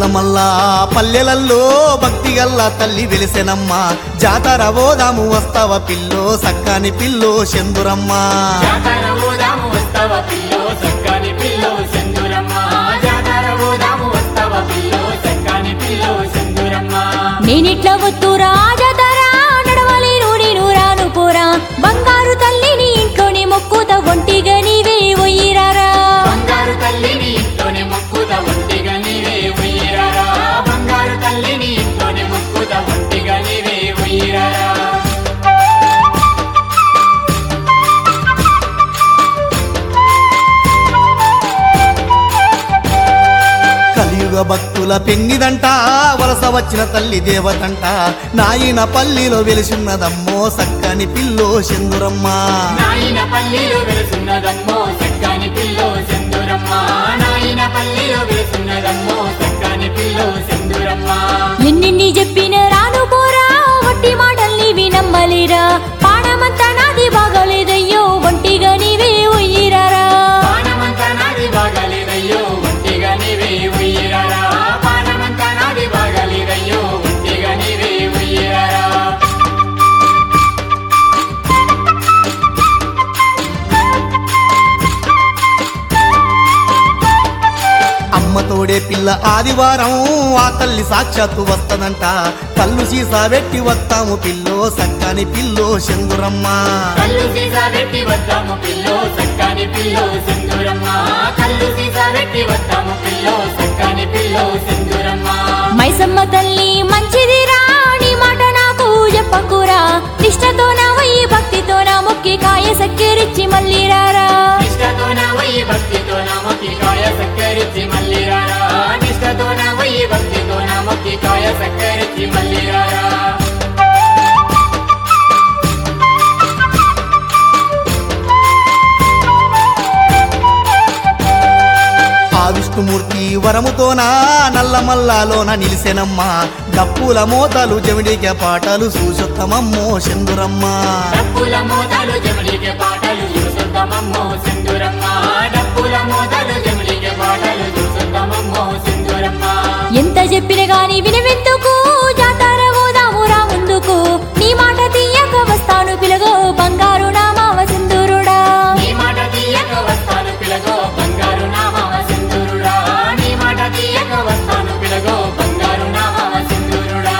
నల్లమల్ల పల్లెలల్లో భక్తి గల్ల తల్లి వెలిసెనమ్మ జాతర ఓదాము వస్తావ పిల్లో సక్కాని పిల్లో చందురమ్మ జాతర ఊదాము వస్తవ పిల్లో సక్కని పిల్లో సెందురమ్మ జాతర ఊదాము వస్తవ పిల్లో సక్కని పిల్లో సెందురమ్మ నేనిట్లా వత్తురా జాతరా నడవలేను నేను రాను పోరా బంగారు తల్లిని ఇంట్లోనే మొక్కుత ఒంటిగా నీవే ఒయ్యిరారా బంగారు తల్లిని ఇంట్లోనే మొక్కుత ఒంటిగా నీవే ఉయ్యిరారా బంగారు తల్లిని ఇంట్లోనే మొక్కుత ఒంటిగా నీవే ఉయ్యిరారా కలియుగ భక్తుల పెన్నిదంట వలస వచ్చిన తల్లి దేవతంట నాయన పల్లిలో వెలిసిన్నదమ్మో సక్కని పిల్లో చందురమ్మ నాయన పల్లిలో వెలుసున్నదమ్మో సక్కని పిల్లో సెందురమ్మ నాయన పల్లిలో వెలుసున్నదమ్మో సక్కని పిల్లో సెందురమ్మ ఎన్నిన్ని చెప్పిన రాను పోరా వట్టి మాటల్ని వినమ్మలేరా పాడమంతా నాది బాగోలేదయ్యో ఒంటిగా నీవే ఒయ్యిరారా పానమంతా నాది బాగలేదయ్యో ఒంటిగా నీవే ఉయ్యిరారా పానమంతా నాది బాగలేదయ్యో ఒంటిగా నీవే ఉయ్యిరారా అమ్మ తోడే పిల్ల ఆదివారం ఆ తల్లి సాక్షాత్తు వస్తదంట కళ్ళు సీసా పెట్టి వస్తాము పిల్లో సక్కని పిల్లో చందురమ్మ కళ్ళు సీసా పెట్టి వద్దాము పిల్లో సక్కని పిల్లో సింధురమ్మ కళ్ళు సీసా పెట్టి వద్దాము పిల్లో సక్కని పిల్లో సింధురమ్మ మైసమ్మ తల్లి మంచిదిరా నీ మాట నాకు చెప్పకురా నిష్టతో నా వయ్యి భక్తితో నా మొక్కి కాయ సక్కెరిచ్చి మళ్ళీ రారా నిష్టతో నా వయ్యి భక్తితో నా మొక్కి కాయ సక్కరిచ్చి మళ్ళీ రారా నిష్టతో నా వయ్యి భక్తితో నా మొక్కి కాయ సక్కరిచ్చి మళ్ళీ రారా ఆ విష్ణుమూర్తి వరముతోన నల్లమల్లాలోన నిలిసెనమ్మ డప్పుల మోతలు జమిడికే పాటలు సూచొత్తమమ్మో చందురమ్మ డప్పుల మోతలు జమిడికే పాటలు చూసుద్దమమ్మో సింధురమ్మ డప్పుల మోతలు జమిడికే పాటలు చూసుద్దమమ్మో సింధురమ్మ ఎంత చెప్పిన గాని వినవెందుకు జాతార పోదాము రా ముందుకు నీ మాట తీయక వస్తాను పిలగో బంగారు నా మావ సింధూరుడా నీ మాట తీయక వస్తాను పిలగో బంగారు నామవ సింధురుడా నీ మాట తీయక వస్తాను పిలగో బంగారు నామవ సింధురుడా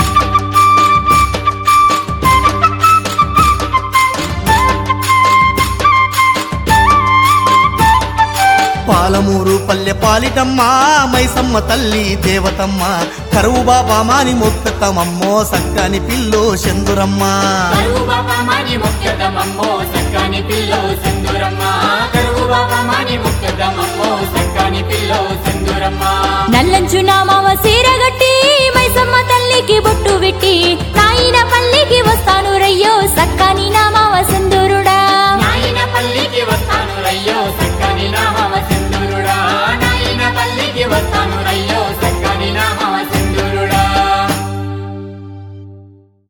పాలమూరు పల్లె పాలిటమ్మ మైసమ్మ తల్లి దేవతమ్మ కరువు బాబా మాని మొక్కుతామమ్మో సక్కని పిల్లో చందురమ్మ కరువు బాపమాని ముఖ్యతమమ్మో సక్కని పిల్లో సింధురమ్మ కరువు బాపమాని ముఖ్యతమమ్మో సక్కని పిల్లో సింధురమ్మ నల్లంచు నా మావ సీరగట్టి మైసమ్మ తల్లికి బొట్టు పెట్టి నాయన పల్లికి వస్తాను రయ్యో సక్కని నా మావ సింధూరుడా